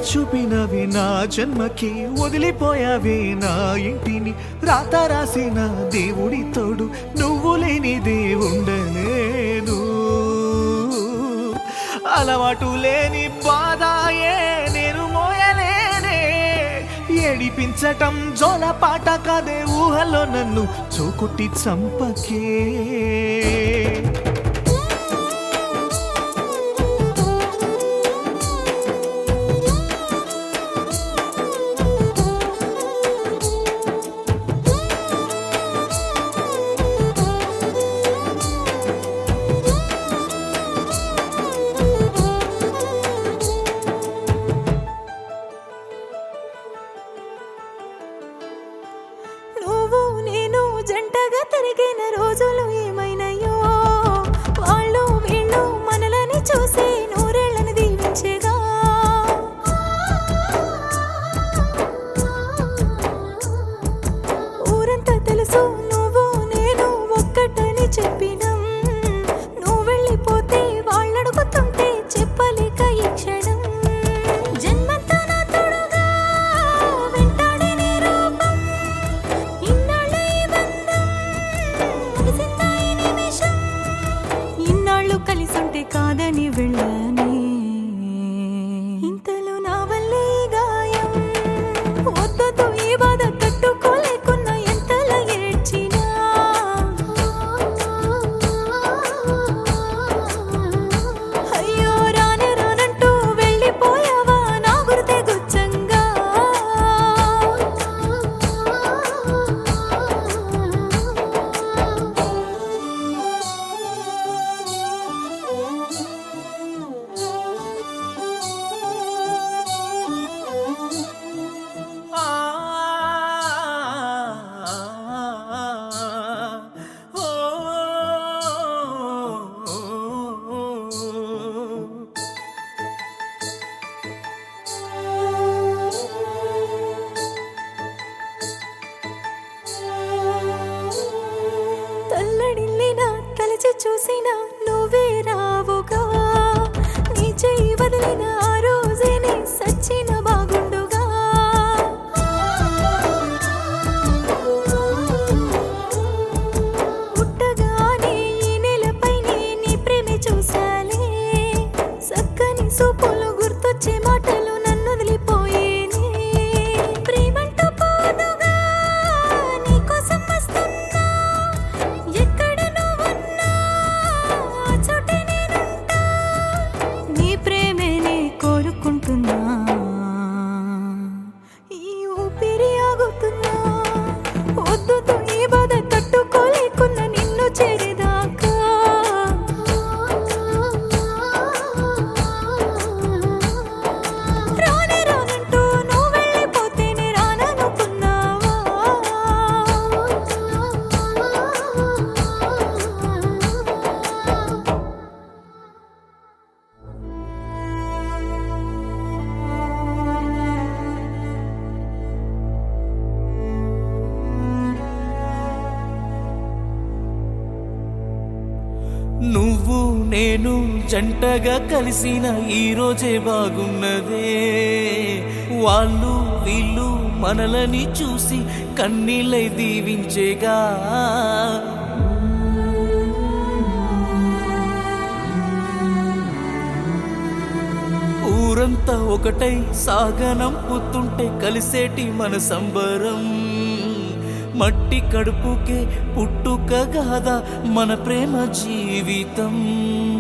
చూపినవి నా జన్మకి వదిలిపోయావే నా ఇంటిని రాత రాసిన దేవుడి తోడు నువ్వు లేనిదే ఉండలేదు అలవాటు లేని బాధాయే నేను మోయలేనే ఏడిపించటం జోల పాట కాదే ఊహలో నన్ను చూకుట్టి చంపకే నువ్వు నేను జంటగా తిరిగిన రోజులు ఏమైనాయో వాళ్ళు వీళ్ళు మనలని చూసి నూరేళ్ళని దీవించేగా ఊరంతా తెలుసు నువ్వు నేను ఒక్కటని చెప్పినం నువ్వు వెళ్ళిపోతే వాళ్ళడుగుతుంటే చెప్పలేక ఈ క్షణం జన్మంతా నా తోడుగా వెంటాడే నీ రూపం ఇన్నాళ్ళ ఈ బంధం ముగిసిందా ఈ నిమిషం ఇన్నాళ్ళు కలిసుంటే కాదని వెళ్ళానే ఇంతలో నా వల్లే ఈ గాయం వద్దొద్దు ఈ బాధ తట్టుకోలేకున్నా ఎంతలా ఏడ్చినా అయ్యో రానే రానంటూ వెళ్ళిపోయావా నా గుర్తే గుచ్చంగా ఆ ఓ తల్లడిల్లినా తలచి చూసినా నువ్వే రావుగా నీ చెయ్యి వదిలిన ఆ రోజేనే సచ్చిన బాగుండుగా పుట్టగానే ఈ నేలపైనే నీ ప్రేమే చూశాలే సక్కని సూపులు గుర్తొచ్చే మాటలు నన్ను వదిలిపోయేనే ప్రేమంటూ పోదుగా నీకోసం వస్తున్నా ఎక్కడ నువ్వున్నా ఆ చోటే నేనుంటా నీ ప్రేమేనే కోరుకుంటున్నా ఈ ఊపిరి ఆగుతున్నా వద్దుతో ఈ బాధ తట్టుకోలేకున్నా నిన్ను చేరేదాకా రానే రానంటూ నువ్వు వెళ్ళిపోతేనే రాననుకున్నావా నువ్వు నేను జంటగా కలిసిన ఈ రోజే బాగున్నదే వాళ్ళు వీళ్ళు మనలని చూసి కన్నీళ్ళై దీవించేగా ఊరంతా ఒకటై సాగనం పుత్తుంటే కలిసేటి మన సంబరం మట్టి కడుపుకే పుట్టుక గాదా మన ప్రేమ జీవితం